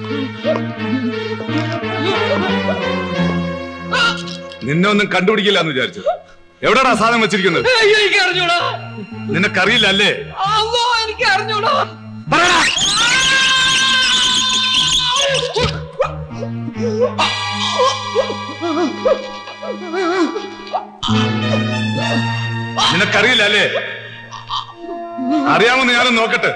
നിന്നെ ഒന്നും കണ്ടുപിടിക്കില്ല എന്ന് വിചാരിച്ചു എവിടെടാ സാധനം വെച്ചിരിക്കുന്നത് അയ്യോ എനിക്ക് അറിഞ്ഞൂടാ നിനക്കറിയില്ല അല്ലേ അല്ലോ എനിക്ക് അറിഞ്ഞൂടാ നിനക്കറിയില്ല അല്ലേ അറിയാമെന്ന് ഞാനും നോക്കട്ടെ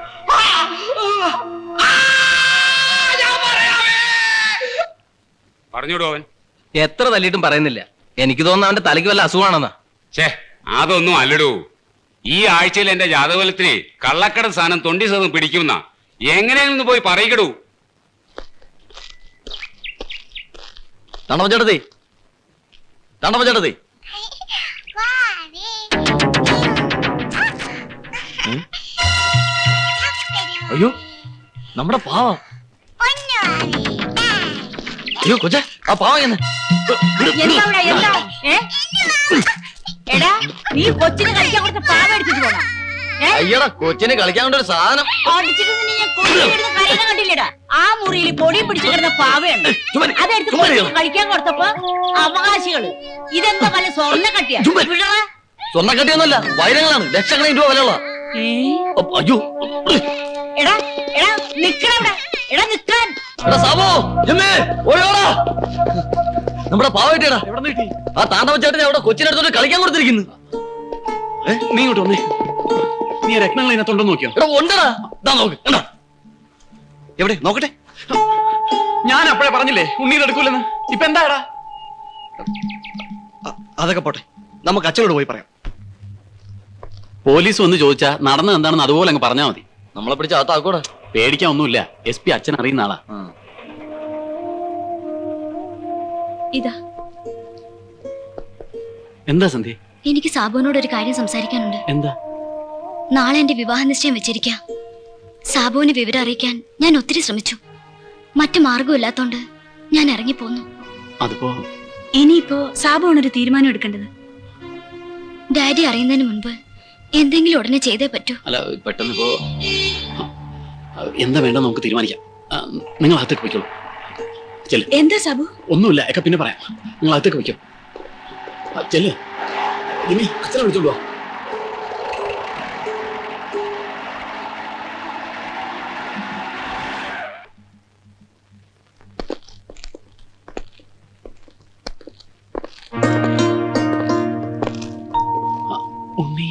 പറഞ്ഞോടൂ അവൻ എത്ര തല്ലിയിട്ടും പറയുന്നില്ല എനിക്ക് തോന്നുന്നു അവന്റെ തലയ്ക്ക് വല്ല അസുഖമാണെന്നാ ഛേ അതൊന്നും അല്ലടൂ ഈ ആഴ്ചയിൽ എന്റെ ജാതകഫലത്തിന് കള്ളക്കട സാധനം തൊണ്ടി ശതം പിടിക്കുന്ന എങ്ങനെയെന്ന് പോയി പറയിക്കടൂ തണവ ചേട്ടത്തി തണവ ചേട്ടത്തി അയ്യോ നമ്മുടെ പാവം അയ്യോ കൊച്ചെ ആ പാവം എന്ന് എന്താ ഇവിടെ, എന്താ? ഏ? എടാ നീ കൊച്ചിന് കളിക്കാൻ കൊടുത്ത പാവ എടുത്തിട്ട് പോണം അയ്യടാ കൊച്ചിന് കളിക്കാൻ കൊണ്ടൊരു സാധനം അടിച്ചിട്ട് നിന്നെ ഞാൻ കൊച്ചിനെടുത്ത് കരയുന്ന കണ്ടില്ലടാ ആ മുറിയിൽ പൊടി പിടിച്ചു കിടന്ന പാവയാണ് അതെടുത്ത് ചുമ്മാ ഇരിക്കണം. കൊച്ചിന് കളിക്കാൻ കൊടുത്തപ്പോ അവകാശികള് ഇതെന്താ വല്ല സ്വർണ്ണ കട്ടിയാ വിടടാ. സ്വർണ്ണക്കട്ടിയൊന്നുമല്ല വൈരങ്ങളാണ് ലക്ഷക്കണക്കിന് രൂപ വിലയുള്ള അയ്യോ എടാ എടാ നിക്കണവിടെ എടാ നിക്കാൻ എടാ സാബോ ജമ്മേ ഓടിയോടാ നമ്മുടെ പാവട്ടിയടാ ആ താണ്ടവ ചേട്ടനെ അവിടെ കൊച്ചിനടുത്തോട്ട് കളിക്കാൻ കൊടുത്തിരിക്കുന്നു നീ ഇങ്ങോട്ട് വന്നേ നീ രത്നങ്ങൾ ഇതിനകത്തുണ്ടോ നോക്കിയോ എടാ ഉണ്ടടാ ദാ നോക്ക് കണ്ടാ എവിടെ നോക്കട്ടെ ഞാൻ അപ്പോഴേ പറഞ്ഞില്ലേ ഉണ്ണീർ എടുക്കൂലെന്ന് ഇപ്പൊ എന്താടാ അതൊക്കെ പോട്ടെ നമുക്ക് അച്ഛനോട് പോയി പറയാം പോലീസ് വന്ന് ചോദിച്ചാ നടന്നത് എന്താണെന്ന് അതുപോലെ അങ്ങ് പറഞ്ഞാൽ മതി നമ്മളെ പിടിച്ച് അകത്താക്കൂടാ പേടിക്കാൻ ഒന്നുമില്ല എസ് പി അച്ഛൻ അറിയുന്ന ആളാ ഇതാ എന്താ സന്ധ്യ എനിക്ക് സാബുവിനോട് ഒരു കാര്യം സംസാരിക്കാനുണ്ട് എന്താ നാളെ എന്റെ വിവാഹ നിശ്ചയം വെച്ചിരിക്കാം സാബുവിനെ വിവരം അറിയിക്കാൻ ഞാൻ ഒത്തിരി ശ്രമിച്ചു മറ്റു മാർഗമില്ലാത്തോണ്ട് ഞാൻ ഇറങ്ങിപ്പോന്നു അതിപ്പോ ഇനിയിപ്പോ സാബുവാണ് ഒരു തീരുമാനം എടുക്കേണ്ടത് ഡാഡി അറിയുന്നതിന് മുൻപ് എന്തെങ്കിലും ഉടനെ ചെയ്തേ പറ്റൂ അല്ല പെട്ടെന്ന് ഇപ്പോ ആ, എന്താ വേണ്ട നമുക്ക് തീരുമാനിക്കാം ആ, നിങ്ങൾ അകത്തേക്ക് വയ്ക്കോളൂ ചെല്ല് എന്താ സാബു ഒന്നുമില്ല ഒക്കെ പിന്നെ പറയാം നിങ്ങൾ അകത്തേക്ക് വയ്ക്കോ ആ, ചെല്ല് ജിമ്മി അച്ഛനെ വിളിച്ചോളൂ വാ. ആ, ഉണ്ണി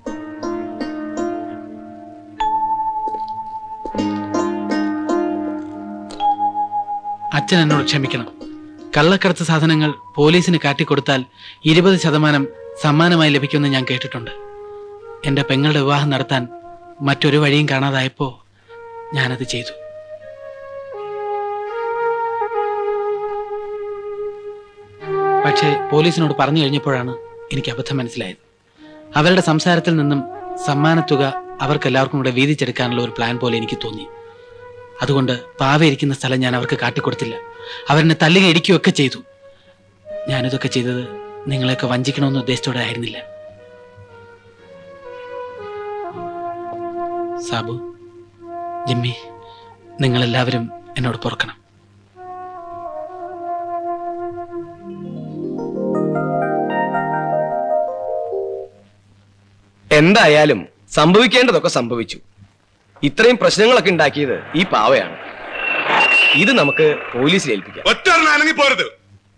അച്ഛൻ എന്നോട് ക്ഷമിക്കണം കള്ളക്കടത്ത് സാധനങ്ങൾ പോലീസിന് കാട്ടിക്കൊടുത്താൽ ഇരുപത് ശതമാനം സമ്മാനമായി ലഭിക്കുമെന്ന് ഞാൻ കേട്ടിട്ടുണ്ട് എൻ്റെ പെങ്ങളുടെ വിവാഹം നടത്താൻ മറ്റൊരു വഴിയും കാണാതായപ്പോൾ ഞാനത് ചെയ്തു പക്ഷേ പോലീസിനോട് പറഞ്ഞു കഴിഞ്ഞപ്പോഴാണ് എനിക്ക് അബദ്ധം മനസ്സിലായത് അവരുടെ സംസാരത്തിൽ നിന്നും സമ്മാനത്തുക അവർക്കെല്ലാവർക്കും കൂടെ വീതിച്ചെടുക്കാനുള്ള ഒരു പ്ലാൻ പോലെ എനിക്ക് തോന്നി അതുകൊണ്ട് പാവ ഇരിക്കുന്ന സ്ഥലം ഞാൻ അവർക്ക് കാട്ടിക്കൊടുത്തില്ല അവരെന്നെ തല്ലുക ഇടിക്കുകയൊക്കെ ചെയ്തു ഞാനിതൊക്കെ ചെയ്തത് നിങ്ങളെയൊക്കെ വഞ്ചിക്കണമെന്ന് ഉദ്ദേശത്തോടെ ആയിരുന്നില്ല സാബു ജിമ്മി നിങ്ങളെല്ലാവരും എന്നോട് പൊറുക്കണം എന്തായാലും സംഭവിക്കേണ്ടതൊക്കെ സംഭവിച്ചു ഇത്രയും പ്രശ്നങ്ങളൊക്കെ ഉണ്ടാക്കിയത് ഈ പാവയാണ് ഇത് നമുക്ക് പോലീസിൽ ഏൽപ്പിക്കാം ഒറ്റ അനങ്ങി പോരുത്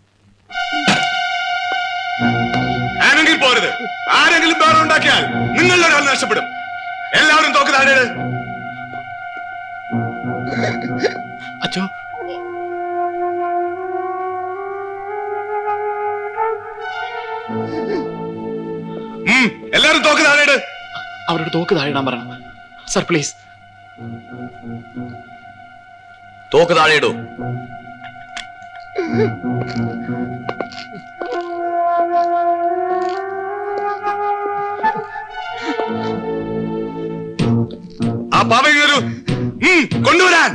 അനങ്ങി പോരുത് ആരെങ്കിലും ബഹളം ഉണ്ടാക്കിയാൽ നിങ്ങളുടെ ഒരാൾ നഷ്ടപ്പെടും എല്ലാവരും തോക്ക് താഴെ അച്ഛോ എല്ലാവരും തോക്ക് താഴെ അവരോട് തോക്ക് താഴെ ഇടാൻ പറയണം സർ പ്ലീസ് തോക്ക് താഴെ ഇടൂ ആ പാവ വരൂ ഉം, കൊണ്ടുവരാൻ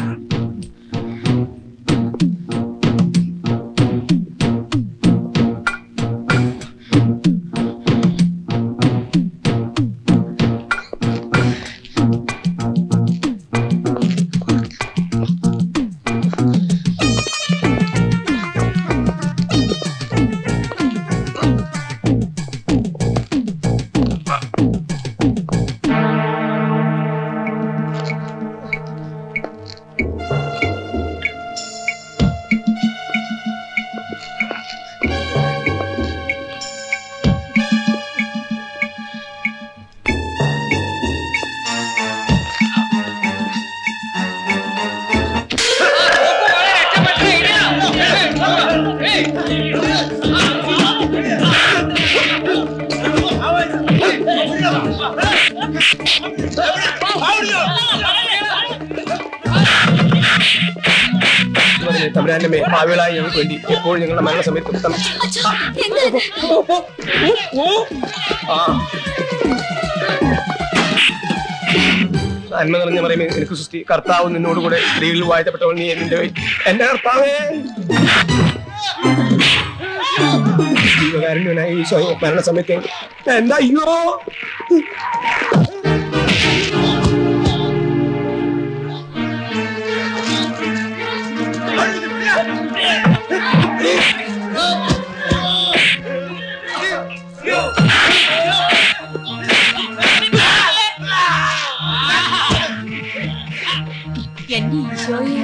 തമ്പുരാന്റെ മേ ഭാവികളായ ഞങ്ങൾക്ക് വേണ്ടി എപ്പോഴും ഞങ്ങളുടെ മരണസമയത്ത് തം- ആ. നന്മ നിറഞ്ഞ പറയുമേ എനിക്ക് സുസ്തി കർത്താവ് നിന്നോടുകൂടെ സ്ത്രീകളിൽ വാഴ്ത്തപ്പെട്ടവൾ നീ എന്റെ എന്റെ കർത്താവേ ജീവകാരുണ്യനായ ഈശോ മരണസമയത്ത് എന്താ അയ്യോ എന്റെ ഈശോയെ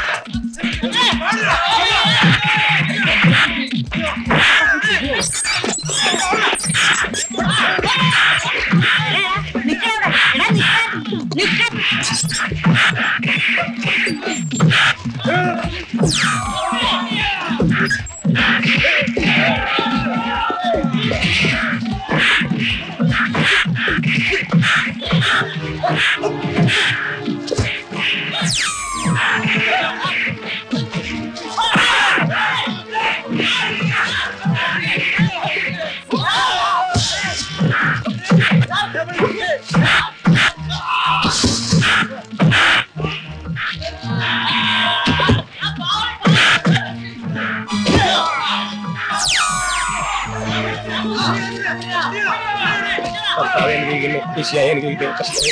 കർത്താവെ അനുഗ്രഹിക്കുന്നു ഈശോയെ അനുഗ്രഹിക്കുന്നു കർത്താവേ.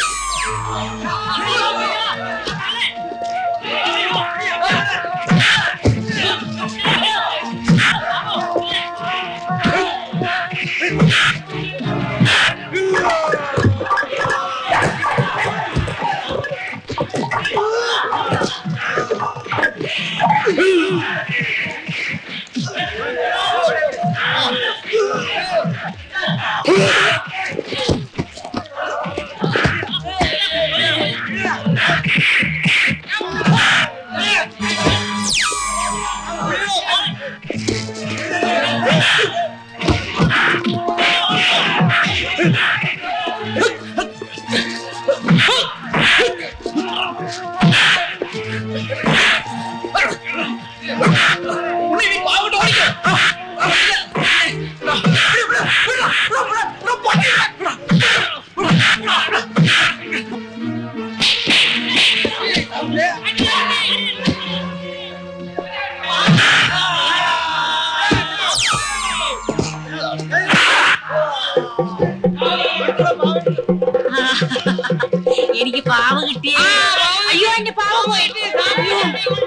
എനിക്ക് പാവ കിട്ടിയേ അയ്യോ എന്റെ പാവ പോയിട്ട് അയ്യോ.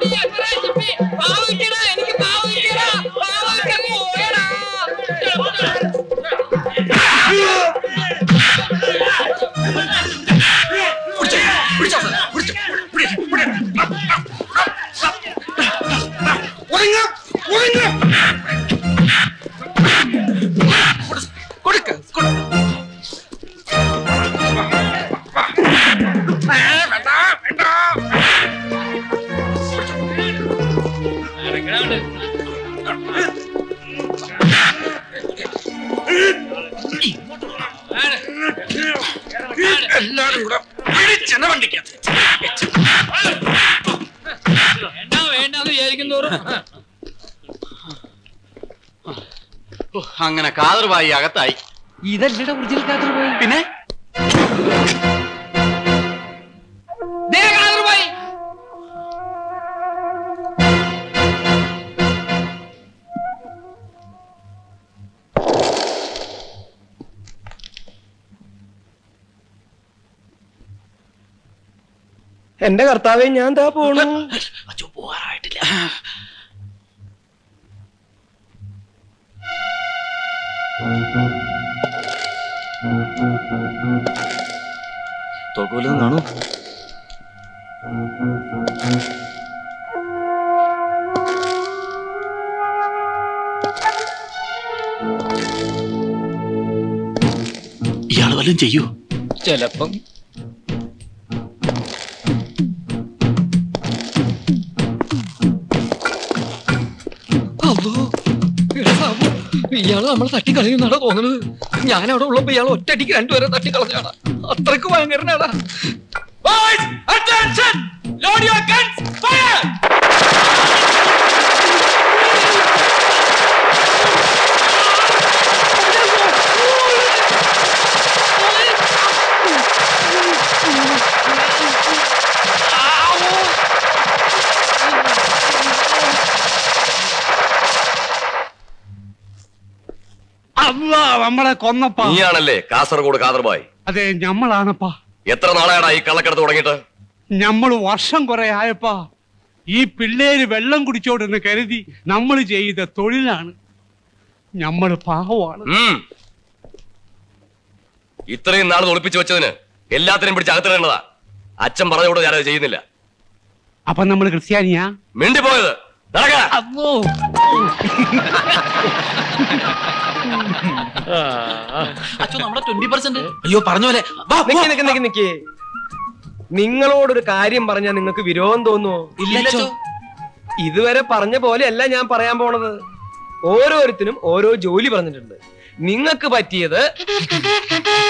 എനിക്ക് പാവ കിട്ടിയടാ പാവ കിട്ടിയ പോയടാ എല്ലാരും കൂടെ പിടിച്ചെന്നെ വണ്ടിക്കകത്ത് വേണ്ട വേണ്ടെന്ന് വിചാരിക്കും തോറും ഓ, അങ്ങനെ കാതർവായി അകത്തായി ഇതല്ലട ഒറിജിനൽ കാതർ പോയി പിന്നെ ദേ കാതർ പോയി എന്റെ കർത്താവെ ഞാൻ താ പോണു അച്ഛൻ പോകാറായിട്ടില്ല തോക്കുവല്ലതും കാണൂ ഇയാൾ വല്ലതും ചെയ്യൂ ചെലപ്പം ഇയാള് നമ്മളെ തട്ടിക്കളയുന്നാണ് തോന്നുന്നത് ഞാൻ അവിടെ ഉള്ളപ്പോ ഇയാൾ ഒറ്റയടിക്ക് രണ്ടുപേരെ തട്ടിക്കളഞ്ഞാടാ അത്രക്ക് ഭയങ്കരനാടാ Boys, attention! Load your guns! Fire! അല്ല നമ്മളെ കൊന്നപ്പാ നീയാണല്ലേ കാസർഗോഡ് കാതർബായ് അതെ ഞമ്മളാണപ്പാ എത്ര നാളായടാ ഈ കള്ളക്കടത്ത് തുടങ്ങിയിട്ട് ഞമ്മള് വർഷം കുറെ ആയപ്പാ ഈ പിള്ളേര് വെള്ളം കുടിച്ചോടെന്ന് കരുതി നമ്മൾ ചെയ്ത തൊഴിലാണ് ഞമ്മള് പാവമാണ് ഉം. ഇത്രയും നാൾ ഒളിപ്പിച്ചു വെച്ചതിന് എല്ലാത്തിനും പിടിച്ച് അകത്തിടേണ്ടതാ അച്ഛൻ പറഞ്ഞുകൊണ്ട് ഞാനത് ചെയ്യുന്നില്ല അപ്പൊ നമ്മൾ ക്രിസ്ത്യാനിയാ മിണ്ടിപ്പോയത് നടക്ക അപ്പോ അച്ഛൻ നമ്മുടെ ട്വന്റി പെർസെന്റ് അയ്യോ പറഞ്ഞ പോലെ നിക്ക് നിക്ക് നിക്ക് നിക്ക് നിങ്ങളോടൊരു കാര്യം പറഞ്ഞാൽ നിങ്ങൾക്ക് വിരോധം തോന്നുവോ ഇല്ലല്ലോ ഇതുവരെ പറഞ്ഞ പോലെയല്ല ഞാൻ പറയാൻ പോണത് ഓരോരുത്തരും ഓരോ ജോലി പറഞ്ഞിട്ടുണ്ട് നിങ്ങൾക്ക് പറ്റിയത്